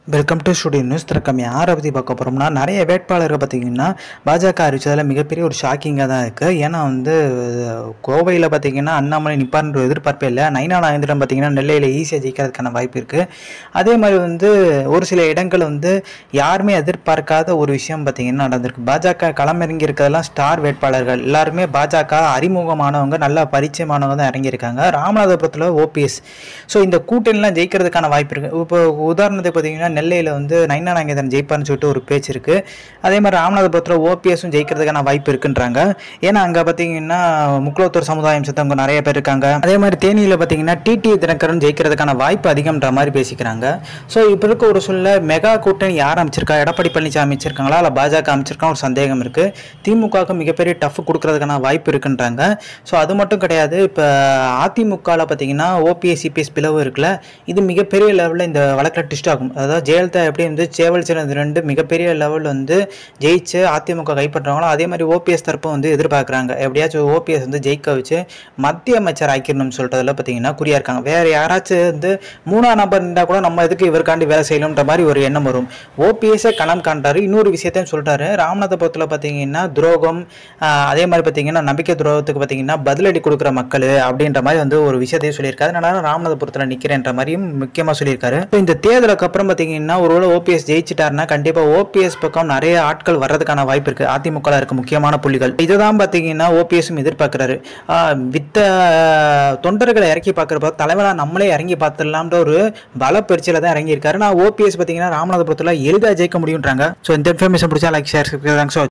welcome to studio news திறக்கம் யாரை பற்றி பார்க்க போகிறோம்னா நிறைய வேட்பாளர்கள் பார்த்தீங்கன்னா பாஜக அறிவிச்சதில் மிகப்பெரிய ஒரு ஷாக்கிங்காக தான் இருக்குது ஏன்னா வந்து கோவையில் பார்த்தீங்கன்னா அண்ணாமலை நிப்பார்ன்ற எதிர்பார்ப்பே இல்லை நைனா நாயந்திரம் பார்த்தீங்கன்னா நெல்லையில் ஈஸியாக ஜெயிக்கிறதுக்கான வாய்ப்பு இருக்குது அதே மாதிரி வந்து ஒரு சில இடங்கள் வந்து யாருமே எதிர்பார்க்காத ஒரு விஷயம் பார்த்தீங்கன்னா நடந்திருக்கு பாஜக களமிறங்கி இருக்கிறதெல்லாம் ஸ்டார் வேட்பாளர்கள் எல்லாருமே பாஜக அறிமுகமானவங்க நல்லா பரிச்சயமானவங்க தான் இறங்கியிருக்காங்க ராமநாதபுரத்தில் ஓபிஎஸ் ஸோ இந்த கூட்டணிலாம் ஜெயிக்கிறதுக்கான வாய்ப்பு இருக்குது இப்போ உதாரணத்துக்கு பார்த்தீங்கன்னா நெல்லையில் வந்து நைனா நாகேந்திரன் ஜெயிப்பார்னு சொல்லிட்டு ஒரு பேச்சு இருக்குது அதே மாதிரி ராமநாதபுரத்தில் ஓபிஎஸும் ஜெயிக்கிறதுக்கான வாய்ப்பு இருக்குன்றாங்க ஏன்னா அங்கே பார்த்தீங்கன்னா முக்குளத்தூர் சமுதாயம் சேர்த்தவங்க நிறைய பேர் இருக்காங்க அதே மாதிரி தேனியில் பார்த்தீங்கன்னா டிடி தினகரன் ஜெயிக்கிறதுக்கான வாய்ப்பு அதிகம்ன்ற மாதிரி பேசிக்கிறாங்க ஸோ இப்போ இருக்க ஒரு சொல்ல மெகா கூட்டணி யார் அமைச்சிருக்கா எடப்பாடி பழனிசாமி அமைச்சிருக்காங்களா இல்லை பாஜக அமைச்சிருக்கா ஒரு சந்தேகம் இருக்குது திமுகவுக்கு மிகப்பெரிய டஃப் கொடுக்கறதுக்கான வாய்ப்பு இருக்குன்றாங்க ஸோ அது மட்டும் கிடையாது இப்போ அதிமுகவில் பார்த்தீங்கன்னா ஓபிஎஸ் சிபிஎஸ் பிளவு இருக்குல்ல இது மிகப்பெரிய லெவலில் இந்த வழக்கில் ட்விஸ்ட் ஆகும் அதாவது ஜெயலலிதா எப்படி வந்து சேவல் சிறந்த ரெண்டு மிகப்பெரிய லெவலில் வந்து ஜெயிச்சு அதிமுக கைப்பற்றுறாங்களோ அதே மாதிரி ஓபிஎஸ் தரப்பும் வந்து எதிர்பார்க்குறாங்க எப்படியாச்சும் ஓபிஎஸ் வந்து ஜெயிக்க வச்சு மத்திய அமைச்சர் ஆக்கிடணும்னு சொல்கிறதுல பார்த்தீங்கன்னா குறியா இருக்காங்க வேறு யாராச்சும் வந்து மூணாம் நபர் இருந்தால் கூட நம்ம எதுக்கு இவருக்காண்டி வேலை செய்யணுன்ற மாதிரி ஒரு எண்ணம் வரும் ஓபிஎஸ்ஸை களம் காண்றாரு இன்னொரு விஷயத்தையும் சொல்கிறாரு ராமநாதபுரத்தில் பார்த்தீங்கன்னா துரோகம் ஆஹ் அதே மாதிரி பார்த்தீங்கன்னா நம்பிக்கை துரோகத்துக்கு பார்த்தீங்கன்னா பதிலடி கொடுக்குற மக்கள் அப்படின்ற மாதிரி வந்து ஒரு விஷயத்தையும் சொல்லியிருக்காரு அதனால ராமநாதபுரத்தில் நிற்கிறேன்ற மாதிரியும் முக்கியமாக சொல்லியிருக்காரு இப்போ இந்த தேர்தலுக்கு அப்புறம் பார்த்தீங்கன்னா ஒருவேளை ஓபிஎஸ் ஜெயிச்சிட்டாருன்னா கண்டிப்பாக ஓபிஎஸ் பக்கம் நிறைய ஆட்கள் வர்றதுக்கான வாய்ப்பு இருக்குது அதிமுகவில் இருக்க முக்கியமான புள்ளிகள் இதுதான் பார்த்தீங்கன்னா ஓபிஎஸும் எதிர்பார்க்குறாரு வித்த தொண்டர்களை இறக்கி பார்க்குறப்ப தலைவராக நம்மளே இறங்கி பார்த்துடலாம்ன்ற ஒரு பல பயிற்சியில் தான் இறங்கியிருக்காரு நான் ஓபிஎஸ் பார்த்தீங்கன்னா ராமநாதபுரத்தில் எளிதாக ஜெயிக்க முடியுன்றாங்க ஸோ இந்த இன்ஃபர்மேஷன் பிடிச்சா லைக் ஷேர் தேங்க்ஸ்